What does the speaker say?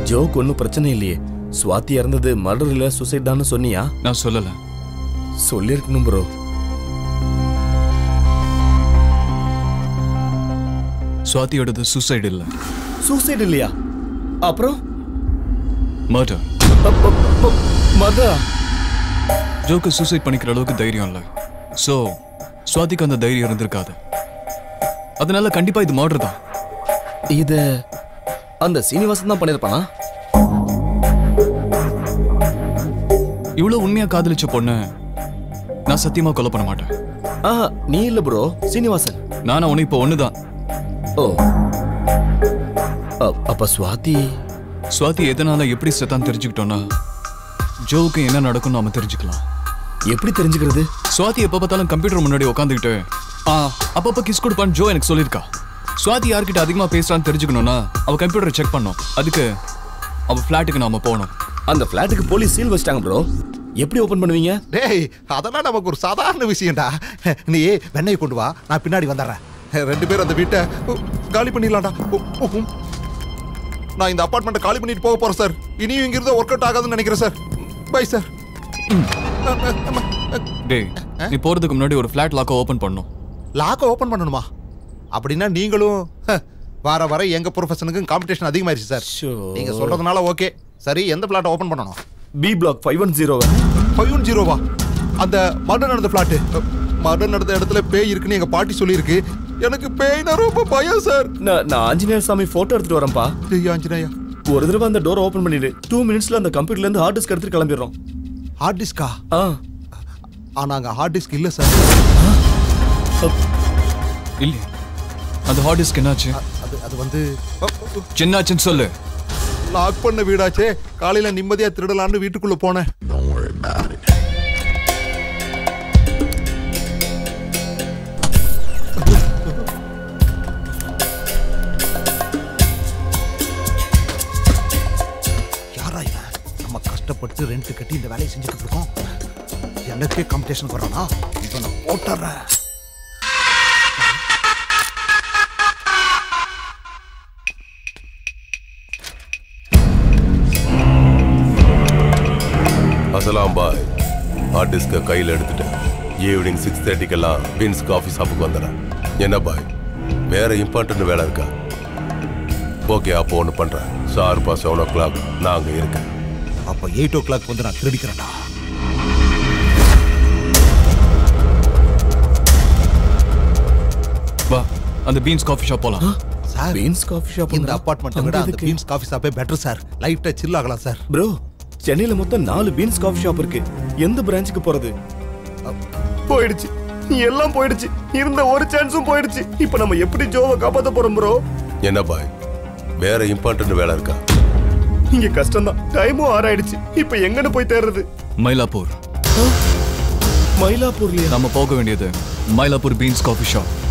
Joke ஒன்றும் பிரச்சனை இல்லையே சுவாதி இறந்தது மர்டர் இல்ல சூசைட் தான் சொன்னியா நான் சொல்லல சொல்லியிருக்கணும் ப்ரோ சுவாதியோடது சூசைடு இல்ல சூசைட் இல்லையா அப்புறம் மர்டர் மதா ஜோக்கு சூசைட் பண்ணிக்கிற அளவுக்கு தைரியம் இல்ல சோ சுவாதிக்கு அந்த தைரியம் இருந்திருக்காது அதனால கண்டிப்பா இது மர்டர் தான் இத அந்த சீனிவாசன் தான் பண்ணிருப்பானா இவ்வளவு உண்மையா காதலிச்ச பொண்ணு நான் சத்தியமா கொலை பண்ண மாட்டேன் ஆ நீ இல்ல ப்ரோ சீனிவாசன் நானும் உனக்கு இப்போ ஒண்ணுதான் ஓ அ- அப்ப சுவாதி சுவாதி எதனால எப்படி செத்தான்னு தெரிஞ்சுக்கிட்டோம்னா ஜோவுக்கு என்ன நடக்கும்னு நாம தெரிஞ்சுக்கலாம் எப்படி தெரிஞ்சுக்கிறது சுவாதி எப்ப பார்த்தாலும் கம்ப்யூட்டர் முன்னாடி உட்காந்துக்கிட்டு ஆ அப்பப்ப கிஸ் கொடுப்பான்னு ஜோ எனக்கு சொல்லியிருக்கா சுவாதி யார்கிட்ட அதிகமா பேசுறான்னு தெரிஞ்சுக்கணும்னா அவ கம்ப்யூட்டரை செக் பண்ணோம் அதுக்கு அவ ஃபிளாட்டுக்கு நாம போகணும் அந்த ஃபிளாட்டுக்கு போலீஸ் சீல் வச்சிட்டாங்க ப்ரோ எப்படி ஓபன் பண்ணுவீங்க டேய் அதெல்லாம் நமக்கு ஒரு சாதாரண விஷயம்டா நீ வெண்ணெய் கொண்டு வா நான் பின்னாடி வந்துடுறேன் ரெண்டு பேரும் அந்த வீட்டை உ, காலி பண்ணிடலாம்டா உ, உ, உம். நான் இந்த அப்பார்ட்மெண்ட்டை காலி பண்ணிட்டு போக போறேன் சார் இனியும் இங்கிருந்து ஒர்க் அவுட் ஆகாதுன்னு நினைக்கிறேன் சார் பை சார் டேய் நீ போறதுக்கு முன்னாடி ஒரு ஃபிளாட் லாக்கை ஓபன் பண்ணும் லாக்கை ஓபன் பண்ணணுமா அப்படின்னா நீங்களும் ஹ, வர வர எங்க ப்ரொஃபஷனுக்கும் காம்படிஷன் அதிகமாயிருச்சு சார் ஷோ. நீங்க சொல்றதுனால ஓகே சரி எந்த பிளாட் ஓபன் பண்ணணும் B block five one zero five one ஜீரோவா அந்த மர்டர் நடந்த ஃபிளாட்டு மர்டர் நடந்த இடத்துல பேய் இருக்குன்னு எங்க பாட்டி சொல்லியிருக்கு எனக்கு பேய்னா ரொம்ப பயம் சார் நான் நான் ஆஞ்சநேயர் சாமி போட்டோ எடுத்துட்டு வரேன்ப்பா ஐயா ஆஞ்சநேயா ஒரு தடவை அந்த டோர் ஓபன் பண்ணிடு டூ மினிட்ஸ்ல அந்த கம்ப்யூட்டர்ல இருந்து ஹார்ட் டிஸ்க் எடுத்துட்டு கிளம்பிடுறோம் ஹார்ட் டிஸ்கா ஆ ஆனா அங்க ஹார்ட் டிஸ்க் இல்ல சார் இல்லையே அந்த ஹார்ட் டிஸ்க் என்னாச்சு அது அது வந்து சின்னாச்சுன்னு சொல்லு லாக் பண்ண வீடாச்சே காலையில நிம்மதியா திருடலான்னு வீட்டுக்குள்ள போனேன் யாரா இவன் நம்ம கஷ்டப்பட்டு ரெண்ட் கட்டி இந்த வேலையை செஞ்சுக்கிட்டு இருக்கோம் எனக்கே காம்படிஷன் வர்றானா இவனை போட்டுறேன் அசலாம் பாய் ஹார்ட் டிஸ்கை கையில் எடுத்துட்டேன் ஈவினிங் சிக்ஸ் தேர்ட்டிக்கெல்லாம் பீன்ஸ் காஃபி ஷாப்புக்கு வந்துடுறேன் என்ன பாய் வேற இம்பார்ட்டன்ட் வேலை இருக்கா ஓகே அப்போ ஒன்று பண்ணுறேன் ஷார்ப்பா செவன் ஓ கிளாக் நான் அங்கே இருக்கேன் அப்ப எயிட் ஓ கிளாக் வந்து நான் திருடிக்கிறேன்டா வா அந்த பீன்ஸ் காஃபி ஷாப் போலாம் சார் பீன்ஸ் காஃபி ஷாப் இந்த அபார்ட்மெண்ட்டை விட அந்த பீம்ஸ் காஃபி ஷாப்பே பெட்டர் சார் லைட்டா சில் ஆகலாம் சார் ப்ரோ சென்னையில மொத்தம் நாலு பீன்ஸ் காஃபி ஷாப் இருக்கு எந்த பிரான்ச்சுக்கு போறது போயிடுச்சு எல்லாம் போயிடுச்சு இருந்த ஒரு சான்ஸும் போயிடுச்சு இப்போ நம்ம எப்படி ஜோவை காப்பாத்த போறோம் ப்ரோ என்ன பாய் வேற இம்பார்ட்டன்ட் வேலை இருக்கா இங்க கஷ்டம் தான் டைமும் ஆறாயிடுச்சு இப்போ எங்கன்னு போய் தேடுறது மயிலாப்பூர் மயிலாப்பூர்லயா நம்ம போக வேண்டியது மயிலாப்பூர் பீன்ஸ் காஃபி ஷாப்